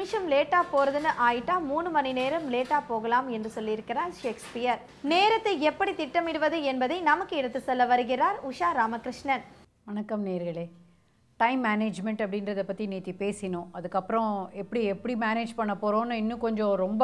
நிமிஷம் லேட்டா போறதுன்னு ஆயிட்டா மூணு மணி நேரம் லேட்டா போகலாம் என்று சொல்லியிருக்கிறார் ஷேக்ஸ்பியர் நேரத்தை எப்படி திட்டமிடுவது என்பதை நமக்கு எடுத்து சொல்ல வருகிறார் உஷா ராமகிருஷ்ணன் வணக்கம் நேர்களே டைம் மேனேஜ்மெண்ட் அப்படின்றத பற்றி நேற்று பேசினோம் அதுக்கப்புறம் எப்படி எப்படி மேனேஜ் பண்ண போகிறோன்னு இன்னும் கொஞ்சம் ரொம்ப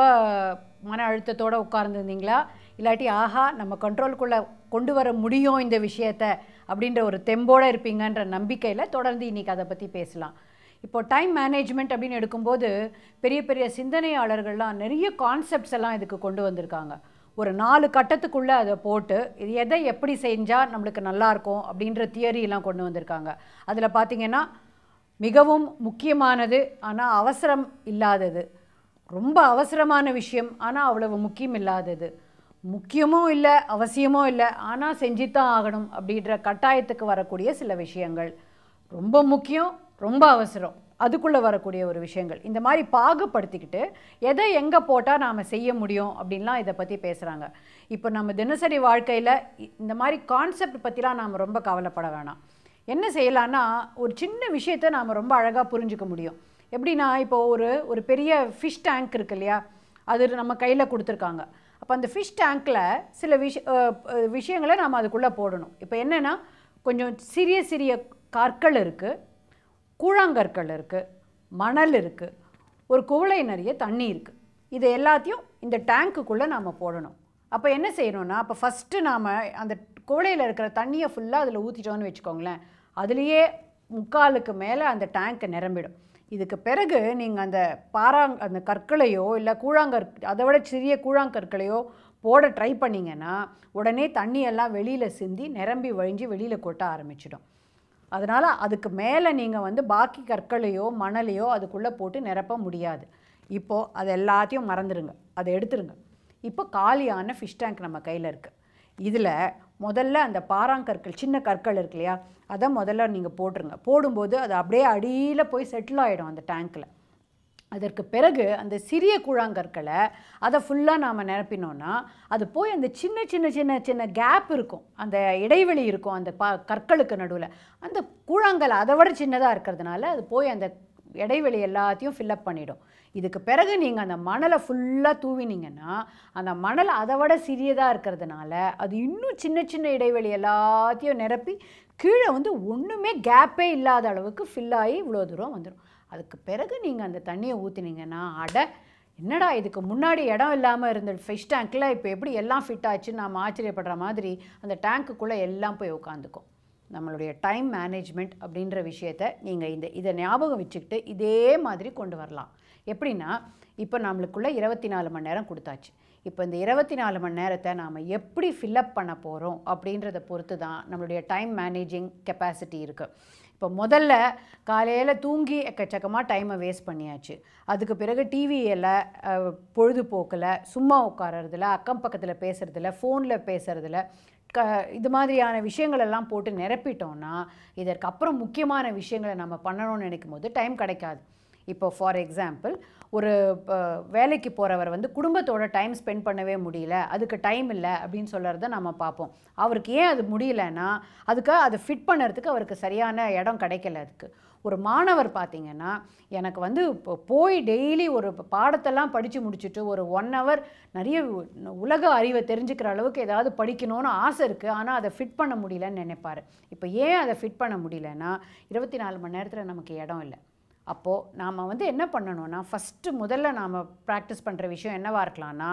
மன அழுத்தத்தோடு உட்கார்ந்துருந்தீங்களா இல்லாட்டி ஆஹா நம்ம கண்ட்ரோலுக்குள்ளே கொண்டு வர முடியும் இந்த விஷயத்த அப்படின்ற ஒரு தெம்போடு இருப்பீங்கன்ற நம்பிக்கையில் தொடர்ந்து இன்றைக்கி அதை பற்றி பேசலாம் இப்போ டைம் மேனேஜ்மெண்ட் அப்படின்னு எடுக்கும்போது பெரிய பெரிய சிந்தனையாளர்கள்லாம் நிறைய கான்செப்ட்ஸ் எல்லாம் இதுக்கு கொண்டு வந்திருக்காங்க ஒரு நாலு கட்டத்துக்குள்ளே அதை போட்டு இது எதை எப்படி செஞ்சால் நம்மளுக்கு நல்லாயிருக்கும் அப்படின்ற தியரியெல்லாம் கொண்டு வந்திருக்காங்க அதில் பார்த்தீங்கன்னா மிகவும் முக்கியமானது ஆனால் அவசரம் இல்லாதது ரொம்ப அவசரமான விஷயம் ஆனால் அவ்வளவு முக்கியம் இல்லாதது முக்கியமும் இல்லை அவசியமும் இல்லை ஆனால் செஞ்சுத்தான் ஆகணும் அப்படின்ற கட்டாயத்துக்கு வரக்கூடிய சில விஷயங்கள் ரொம்ப முக்கியம் ரொம்ப அவசரம் அதுக்குள்ளே வரக்கூடிய ஒரு விஷயங்கள் இந்த மாதிரி பாகுபடுத்திக்கிட்டு எதை எங்கே போட்டால் நாம் செய்ய முடியும் அப்படின்லாம் இதை பற்றி பேசுகிறாங்க இப்போ நம்ம தினசரி வாழ்க்கையில் இந்த மாதிரி கான்செப்ட் பற்றிலாம் நாம் ரொம்ப கவலைப்பட வேணாம் என்ன செய்யலான்னா ஒரு சின்ன விஷயத்தை நாம் ரொம்ப அழகாக புரிஞ்சுக்க முடியும் எப்படின்னா இப்போ ஒரு ஒரு பெரிய ஃபிஷ் டேங்க் இருக்கு இல்லையா அது நம்ம கையில் கொடுத்துருக்காங்க அப்போ அந்த ஃபிஷ் டேங்க்கில் சில விஷ அஹ், அஹ், விஷயங்களை நாம் அதுக்குள்ளே போடணும் இப்போ என்னென்னா கொஞ்சம் சிறிய சிறிய கற்கள் இருக்குது கூழாங்கற்கள் இருக்குது மணல் இருக்குது ஒரு குவளை நிறைய தண்ணி இருக்குது இது எல்லாத்தையும் இந்த டேங்க்குள்ளே நாம் போடணும் அப்போ என்ன செய்யணும்னா அப்போ ஃபஸ்ட்டு நாம் அந்த குவளையில் இருக்கிற தண்ணியை ஃபுல்லாக அதில் ஊற்றிட்டோன்னு வச்சுக்கோங்களேன் அதுலேயே முக்காலுக்கு மேலே அந்த டேங்க் நிரம்பிடும் இதுக்கு பிறகு நீங்கள் அந்த பாறாங் அந்த கற்களையோ இல்லை கூழாங்கற் அதை விட சிறிய கூழாங்கற்களையோ போட ட்ரை பண்ணிங்கன்னா உடனே தண்ணியெல்லாம் வெளியில் சிந்தி நிரம்பி வழிஞ்சு வெளியில் கொட்ட ஆரம்பிச்சிடும் அதனால் அதுக்கு மேலே நீங்கள் வந்து பாக்கி கற்களையோ மணலையோ அதுக்குள்ளே போட்டு நிரப்ப முடியாது இப்போது அது எல்லாத்தையும் மறந்துடுங்க அதை எடுத்துருங்க இப்போ காலியான ஃபிஷ் டேங்க் நம்ம கையில் இருக்குது இதில் முதல்ல அந்த பாறாங்கற்கள் சின்ன கற்கள் இருக்கு இல்லையா அதை முதல்ல நீங்கள் போட்டுருங்க போடும்போது அது அப்படியே அடியில் போய் செட்டில் ஆகிடும் அந்த டேங்க்கில் அதற்கு பிறகு அந்த சிறிய கூழாங்கற்களை அதை ஃபுல்லாக நாம் நிரப்பினோன்னா அது போய் அந்த சின்ன சின்ன சின்ன சின்ன கேப் இருக்கும் அந்த இடைவெளி இருக்கும் அந்த பா கற்களுக்கு நடுவில் அந்த கூழாங்கல் அதை விட சின்னதாக இருக்கிறதுனால அது போய் அந்த இடைவெளி எல்லாத்தையும் ஃபில்லப் பண்ணிடும் இதுக்கு பிறகு நீங்கள் அந்த மணலை ஃபுல்லாக தூவினீங்கன்னா அந்த மணல் அதை விட சிறியதாக இருக்கிறதுனால அது இன்னும் சின்ன சின்ன இடைவெளி எல்லாத்தையும் நிரப்பி கீழே வந்து ஒன்றுமே கேப்பே இல்லாத அளவுக்கு ஃபில் ஆகி இவ்வளோ தூரம் வந்துடும் அதுக்கு பிறகு நீங்கள் அந்த தண்ணியை ஊற்றினீங்கன்னா அட என்னடா இதுக்கு முன்னாடி இடம் இல்லாமல் இருந்த ஃபிஷ் டேங்க்கில் இப்போ எப்படி எல்லாம் ஃபிட் ஆச்சு நாம் ஆச்சரியப்படுற மாதிரி அந்த டேங்க்குள்ளே எல்லாம் போய் உட்காந்துக்கும் நம்மளுடைய டைம் மேனேஜ்மெண்ட் அப்படின்ற விஷயத்த நீங்கள் இந்த இதை ஞாபகம் வச்சுக்கிட்டு இதே மாதிரி கொண்டு வரலாம் எப்படின்னா இப்போ நம்மளுக்குள்ளே இருபத்தி நாலு மணி நேரம் கொடுத்தாச்சு இப்போ இந்த இருபத்தி நாலு மணி நேரத்தை நாம் எப்படி ஃபில்லப் பண்ண போகிறோம் அப்படின்றத பொறுத்து தான் நம்மளுடைய டைம் மேனேஜிங் கெப்பாசிட்டி இருக்குது இப்போ முதல்ல காலையில் தூங்கி எக்கச்சக்கமாக டைமை வேஸ்ட் பண்ணியாச்சு அதுக்கு பிறகு டிவியில் பொழுதுபோக்கில் சும்மா உட்காரறதுல அக்கம் பக்கத்தில் பேசுகிறதுல ஃபோனில் பேசுகிறதுல க இது மாதிரியான விஷயங்கள் எல்லாம் போட்டு நிரப்பிட்டோம்னா இதற்கு அப்புறம் முக்கியமான விஷயங்களை நம்ம பண்ணணும்னு நினைக்கும் போது டைம் கிடைக்காது இப்போ ஃபார் எக்ஸாம்பிள் ஒரு ப- வேலைக்கு போகிறவர் வந்து குடும்பத்தோட டைம் ஸ்பெண்ட் பண்ணவே முடியல அதுக்கு டைம் இல்லை அப்படின்னு சொல்கிறத நம்ம பார்ப்போம் அவருக்கு ஏன் அது முடியலன்னா அதுக்கு அதை ஃபிட் பண்ணுறதுக்கு அவருக்கு சரியான இடம் கிடைக்கல அதுக்கு ஒரு மாணவர் பார்த்தீங்கன்னா எனக்கு வந்து இப்போ போய் டெய்லி ஒரு பாடத்தெல்லாம் படித்து முடிச்சுட்டு ஒரு ஒன் ஹவர் நிறைய உ- உலக அறிவை தெரிஞ்சுக்கிற அளவுக்கு ஏதாவது படிக்கணும்னு ஆசை இருக்குது ஆனால் அதை ஃபிட் பண்ண முடியலன்னு நினைப்பார் இப்போ ஏன் அதை ஃபிட் பண்ண முடியலன்னா இருபத்தி நாலு மணி நேரத்தில் நமக்கு இடம் இல்லை அப்போது நாம் வந்து என்ன பண்ணணும்னா ஃபஸ்ட்டு முதல்ல நாம் ப்ராக்டிஸ் பண்ணுற விஷயம் என்னவாக இருக்கலாம்னா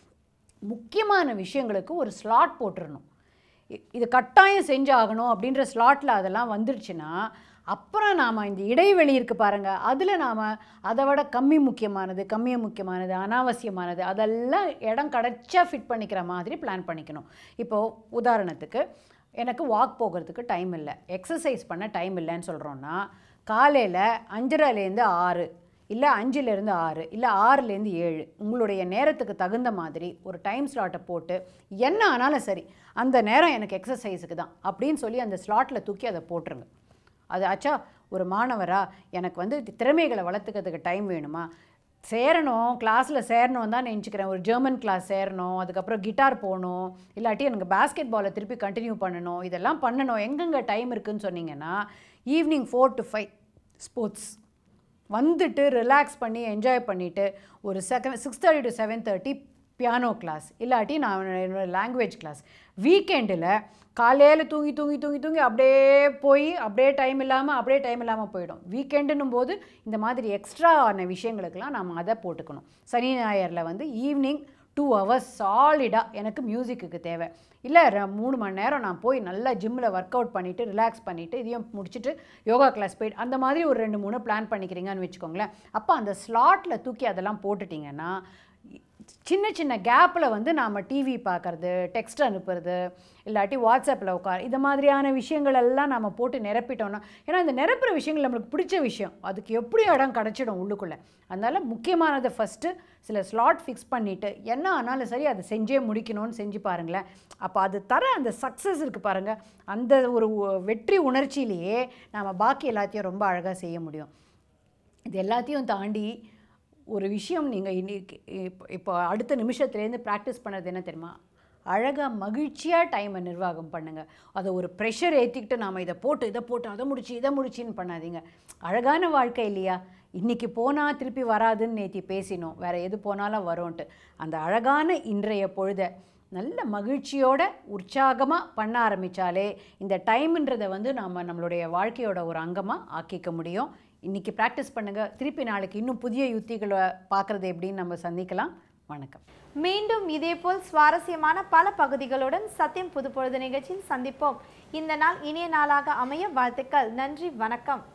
முக்கியமான விஷயங்களுக்கு ஒரு ஸ்லாட் போட்டுறணும் இ- இது கட்டாயம் செஞ்சாகணும் அப்படின்ற ஸ்லாட்டில் அதெல்லாம் வந்துடுச்சுன்னா அப்புறம் நாம் இந்த இடைவெளி இருக்குது பாருங்கள் அதில் நாம் அதை விட கம்மி முக்கியமானது கம்மிய முக்கியமானது அனாவசியமானது அதெல்லாம் இடம் கிடச்சா ஃபிட் பண்ணிக்கிற மாதிரி பிளான் பண்ணிக்கணும் இப்போது உதாரணத்துக்கு எனக்கு வாக் போகிறதுக்கு டைம் இல்லை எக்ஸசைஸ் பண்ண டைம் இல்லைன்னு சொல்கிறோன்னா காலையில் அஞ்சரைலேருந்து ஆறு இல்லை அஞ்சுலேருந்து ஆறு இல்லை ஆறுலேருந்து ஏழு உங்களுடைய நேரத்துக்கு தகுந்த மாதிரி ஒரு டைம் ஸ்லாட்டை போட்டு என்ன ஆனாலும் சரி அந்த நேரம் எனக்கு எக்ஸசைஸுக்கு தான் அப்படின்னு சொல்லி அந்த ஸ்லாட்டில் தூக்கி அதை போட்டுருங்க அது ஆச்சா ஒரு மாணவரா எனக்கு வந்து திறமைகளை வளர்த்துக்கிறதுக்கு டைம் வேணுமா சேரணும் கிளாஸில் சேரணும் தான் நினச்சிக்கிறேன் ஒரு ஜெர்மன் கிளாஸ் சேரணும் அதுக்கப்புறம் கிட்டார் போகணும் இல்லாட்டி எனக்கு பாஸ்கெட் பாலை திருப்பி கண்டினியூ பண்ணணும் இதெல்லாம் பண்ணணும் எங்கெங்கே டைம் இருக்குன்னு சொன்னீங்கன்னா evening four to five sports வந்துட்டு ரிலாக்ஸ் பண்ணி என்ஜாய் பண்ணிவிட்டு ஒரு second six thirty to seven thirty piano class இல்லாட்டி நான் என்னோட லாங்குவேஜ் கிளாஸ் வீக்கெண்டில் காலையில் தூங்கி தூங்கி தூங்கி தூங்கி அப்படியே போய் அப்படியே டைம் இல்லாமல் அப்படியே டைம் இல்லாமல் போயிடும் வீக்கெண்டுன்னும் போது இந்த மாதிரி எக்ஸ்ட்ரா ஆன விஷயங்களுக்கெல்லாம் நம்ம அதை போட்டுக்கணும் சனி ஞாயிறில் வந்து ஈவினிங் டூ ஹவர்ஸ் சாலிடாக எனக்கு மியூசிக்குக்கு தேவை இல்லை ர- மூணு மணி நேரம் நான் போய் நல்லா ஜிம்மில் ஒர்க் அவுட் பண்ணிவிட்டு ரிலாக்ஸ் பண்ணிவிட்டு இதையும் முடிச்சுட்டு யோகா கிளாஸ் போயிட்டு அந்த மாதிரி ஒரு ரெண்டு மூணு பிளான் பண்ணிக்கிறீங்கன்னு வச்சுக்கோங்களேன் அப்போ அந்த ஸ்லாட்டில் தூக்கி அதெல்லாம் போட்டுட்டிங்கன்னா சின்ன சின்ன கேப்பில் வந்து நாம் டிவி பார்க்கறது டெக்ஸ்ட் அனுப்புறது இல்லாட்டி வாட்ஸ்அப்பில் உட்கார் இந்த மாதிரியான விஷயங்கள் எல்லாம் நம்ம போட்டு நிரப்பிட்டோம்னா ஏன்னா இந்த நிரப்புற விஷயங்கள் நம்மளுக்கு பிடிச்ச விஷயம் அதுக்கு எப்படி இடம் கிடச்சிடும் உள்ளுக்குள்ளே அதனால் முக்கியமானதை ஃபஸ்ட்டு சில ஸ்லாட் ஃபிக்ஸ் பண்ணிவிட்டு என்ன ஆனாலும் சரி அதை செஞ்சே முடிக்கணும்னு செஞ்சு பாருங்களேன் அப்போ அது தர அந்த சக்ஸஸ் இருக்குது பாருங்கள் அந்த ஒரு உ- வெற்றி உணர்ச்சியிலேயே நாம் பாக்கி எல்லாத்தையும் ரொம்ப அழகாக செய்ய முடியும் இது எல்லாத்தையும் தாண்டி ஒரு விஷயம் நீங்கள் இன்னைக்கு இப்போ இப்போ அடுத்த நிமிஷத்துலேருந்து ப்ராக்டிஸ் பண்ணது என்ன தெரியுமா அழகாக மகிழ்ச்சியாக டைமை நிர்வாகம் பண்ணுங்கள் அதை ஒரு ப்ரெஷர் ஏற்றிக்கிட்டு நாம் இதை போட்டு இதை போட்டு அதை முடிச்சு இதை முடிச்சின்னு பண்ணாதீங்க அழகான வாழ்க்கை இல்லையா இன்றைக்கி போனால் திருப்பி வராதுன்னு நேத்தி பேசினோம் வேறு எது போனாலும் வரும்ன்ட்டு அந்த அழகான இன்றைய பொழுதை நல்ல மகிழ்ச்சியோட உற்சாகமாக பண்ண ஆரம்பித்தாலே இந்த டைம்ன்றதை வந்து நாம் நம்மளுடைய வாழ்க்கையோட ஒரு அங்கமாக ஆக்கிக்க முடியும் இன்றைக்கி ப்ராக்டிஸ் பண்ணுங்கள் திருப்பி நாளைக்கு இன்னும் புதிய யுத்திகளை பார்க்குறது எப்படின்னு நம்ம சந்திக்கலாம் வணக்கம் மீண்டும் இதேபோல் சுவாரஸ்யமான பல பகுதிகளுடன் சத்தியம் புதுப்பொழுது நிகழ்ச்சியில் சந்திப்போம் இந்த நாள் இனிய நாளாக அமைய வாழ்த்துக்கள் நன்றி வணக்கம்